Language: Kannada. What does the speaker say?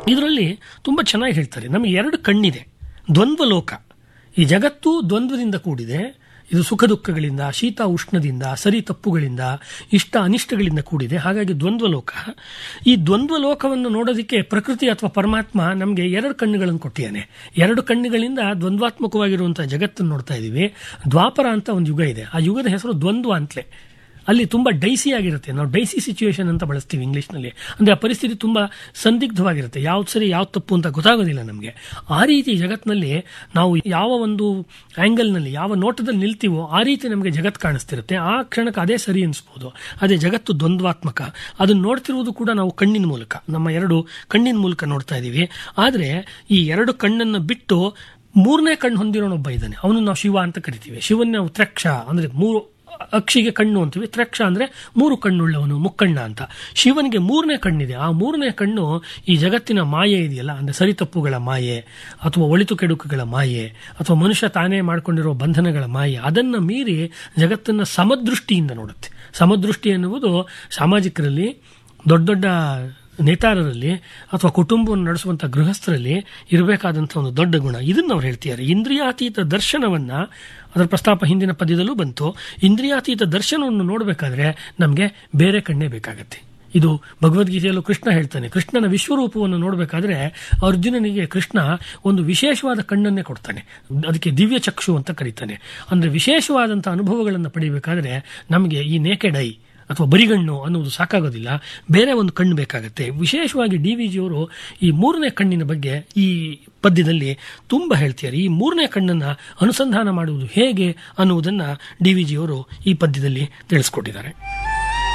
ಇದರಲ್ಲಿ ತುಂಬ ಚೆನ್ನಾಗಿ ಹೇಳ್ತಾರೆ ನಮಗೆ ಎರಡು ಕಣ್ಣಿದೆ ದ್ವಂದ್ವ ಲೋಕ ಈ ಜಗತ್ತು ದ್ವಂದ್ವದಿಂದ ಕೂಡಿದೆ ಇದು ಸುಖ ದುಃಖಗಳಿಂದ ಶೀತ ಉಷ್ಣದಿಂದ ಸರಿ ತಪ್ಪುಗಳಿಂದ ಇಷ್ಟ ಅನಿಷ್ಟಗಳಿಂದ ಕೂಡಿದೆ ಹಾಗಾಗಿ ದ್ವಂದ್ವ ಲೋಕ ಈ ದ್ವಂದ್ವ ಲೋಕವನ್ನು ನೋಡೋದಕ್ಕೆ ಪ್ರಕೃತಿ ಅಥವಾ ಪರಮಾತ್ಮ ನಮಗೆ ಎರಡು ಕಣ್ಣುಗಳನ್ನು ಕೊಟ್ಟಿದ್ದಾನೆ ಎರಡು ಕಣ್ಣುಗಳಿಂದ ದ್ವಂದ್ವಾತ್ಮಕವಾಗಿರುವಂತಹ ಜಗತ್ತನ್ನು ನೋಡ್ತಾ ಇದ್ದೀವಿ ದ್ವಾಪರ ಅಂತ ಒಂದು ಯುಗ ಇದೆ ಆ ಯುಗದ ಹೆಸರು ದ್ವಂದ್ವ ಅಂತಲೇ ಅಲ್ಲಿ ತುಂಬ ಡೈಸಿ ಆಗಿರುತ್ತೆ ನಾವು ಡೈಸಿ ಸಿಚುವೇಶನ್ ಅಂತ ಬಳಸ್ತೀವಿ ಇಂಗ್ಲೀಷ್ನಲ್ಲಿ ಅಂದರೆ ಆ ಪರಿಸ್ಥಿತಿ ತುಂಬ ಸಂದಿಗ್ಧವಾಗಿರುತ್ತೆ ಯಾವ್ದು ಸರಿ ಯಾವ್ದು ತಪ್ಪು ಅಂತ ಗೊತ್ತಾಗೋದಿಲ್ಲ ನಮಗೆ ಆ ರೀತಿ ಜಗತ್ತಿನಲ್ಲಿ ನಾವು ಯಾವ ಒಂದು ಆ್ಯಂಗಲ್ನಲ್ಲಿ ಯಾವ ನೋಟದಲ್ಲಿ ನಿಲ್ತೀವೋ ಆ ರೀತಿ ನಮಗೆ ಜಗತ್ತು ಕಾಣಿಸ್ತಿರುತ್ತೆ ಆ ಕ್ಷಣಕ್ಕೆ ಅದೇ ಸರಿ ಅನಿಸ್ಬೋದು ಅದೇ ಜಗತ್ತು ದ್ವಂದ್ವಾತ್ಮಕ ಅದನ್ನು ನೋಡ್ತಿರುವುದು ಕೂಡ ನಾವು ಕಣ್ಣಿನ ಮೂಲಕ ನಮ್ಮ ಎರಡು ಕಣ್ಣಿನ ಮೂಲಕ ನೋಡ್ತಾ ಇದ್ದೀವಿ ಆದರೆ ಈ ಎರಡು ಕಣ್ಣನ್ನು ಬಿಟ್ಟು ಮೂರನೇ ಕಣ್ಣು ಹೊಂದಿರೋನೊಬ್ಬ ಇದ್ದಾನೆ ಅವನು ನಾವು ಶಿವ ಅಂತ ಕರಿತೀವಿ ಶಿವನ್ ನಾವು ತ್ರಕ್ಷ ಅಂದರೆ ಮೂರು ಅಕ್ಷಿಗೆ ಕಣ್ಣು ಅಂತೀವಿ ತ್ರಕ್ಷ ಅಂದ್ರೆ ಮೂರು ಕಣ್ಣುಳ್ಳವನು ಮುಕ್ಕಣ್ಣ ಅಂತ ಶಿವನಿಗೆ ಮೂರನೇ ಕಣ್ಣಿದೆ ಆ ಮೂರನೇ ಕಣ್ಣು ಈ ಜಗತ್ತಿನ ಮಾಯೆ ಇದೆಯಲ್ಲ ಅಂದ್ರೆ ಸರಿತಪ್ಪುಗಳ ಮಾಯೆ ಅಥವಾ ಒಳಿತು ಕೆಡುಕುಗಳ ಮಾಯೆ ಅಥವಾ ಮನುಷ್ಯ ತಾನೇ ಮಾಡಿಕೊಂಡಿರೋ ಬಂಧನಗಳ ಮಾಯೆ ಅದನ್ನ ಮೀರಿ ಜಗತ್ತನ್ನ ಸಮದೃಷ್ಟಿಯಿಂದ ನೋಡುತ್ತೆ ಸಮದೃಷ್ಟಿ ಎನ್ನುವುದು ಸಾಮಾಜಿಕರಲ್ಲಿ ದೊಡ್ಡ ದೊಡ್ಡ ನೇತಾರರಲ್ಲಿ ಅಥವಾ ಕುಟುಂಬವನ್ನು ನಡೆಸುವಂಥ ಗೃಹಸ್ಥರಲ್ಲಿ ಇರಬೇಕಾದಂಥ ಒಂದು ದೊಡ್ಡ ಗುಣ ಇದನ್ನು ಅವ್ರು ಹೇಳ್ತಿದ್ದಾರೆ ಇಂದ್ರಿಯಾತೀತ ದರ್ಶನವನ್ನ ಅದರ ಪ್ರಸ್ತಾಪ ಹಿಂದಿನ ಪದ್ಯದಲ್ಲೂ ಬಂತು ಇಂದ್ರಿಯಾತೀತ ದರ್ಶನವನ್ನು ನೋಡಬೇಕಾದ್ರೆ ನಮಗೆ ಬೇರೆ ಕಣ್ಣೇ ಬೇಕಾಗತ್ತೆ ಇದು ಭಗವದ್ಗೀತೆಯಲ್ಲೂ ಕೃಷ್ಣ ಹೇಳ್ತಾನೆ ಕೃಷ್ಣನ ವಿಶ್ವರೂಪವನ್ನು ನೋಡಬೇಕಾದ್ರೆ ಅರ್ಜುನನಿಗೆ ಕೃಷ್ಣ ಒಂದು ವಿಶೇಷವಾದ ಕಣ್ಣನ್ನೇ ಕೊಡ್ತಾನೆ ಅದಕ್ಕೆ ದಿವ್ಯ ಚಕ್ಷು ಅಂತ ಕರೀತಾನೆ ಅಂದ್ರೆ ವಿಶೇಷವಾದಂಥ ಅನುಭವಗಳನ್ನು ಪಡಿಬೇಕಾದ್ರೆ ನಮಗೆ ಈ ನೇಕೆಡ್ ಐ ಅಥವಾ ಬರಿಗಣ್ಣು ಅನ್ನುವುದು ಸಾಕಾಗೋದಿಲ್ಲ ಬೇರೆ ಒಂದು ಕಣ್ಣು ಬೇಕಾಗತ್ತೆ ವಿಶೇಷವಾಗಿ ಡಿ ವಿ ಜಿಯವರು ಈ ಮೂರನೇ ಕಣ್ಣಿನ ಬಗ್ಗೆ ಈ ಪದ್ಯದಲ್ಲಿ ತುಂಬ ಹೇಳ್ತಾರೆ ಈ ಮೂರನೇ ಕಣ್ಣನ್ನು ಅನುಸಂಧಾನ ಮಾಡುವುದು ಹೇಗೆ ಅನ್ನುವುದನ್ನು ಡಿ ವಿ ಜಿಯವರು ಈ ಪದ್ಯದಲ್ಲಿ ತಿಳಿಸ್ಕೊಟ್ಟಿದ್ದಾರೆ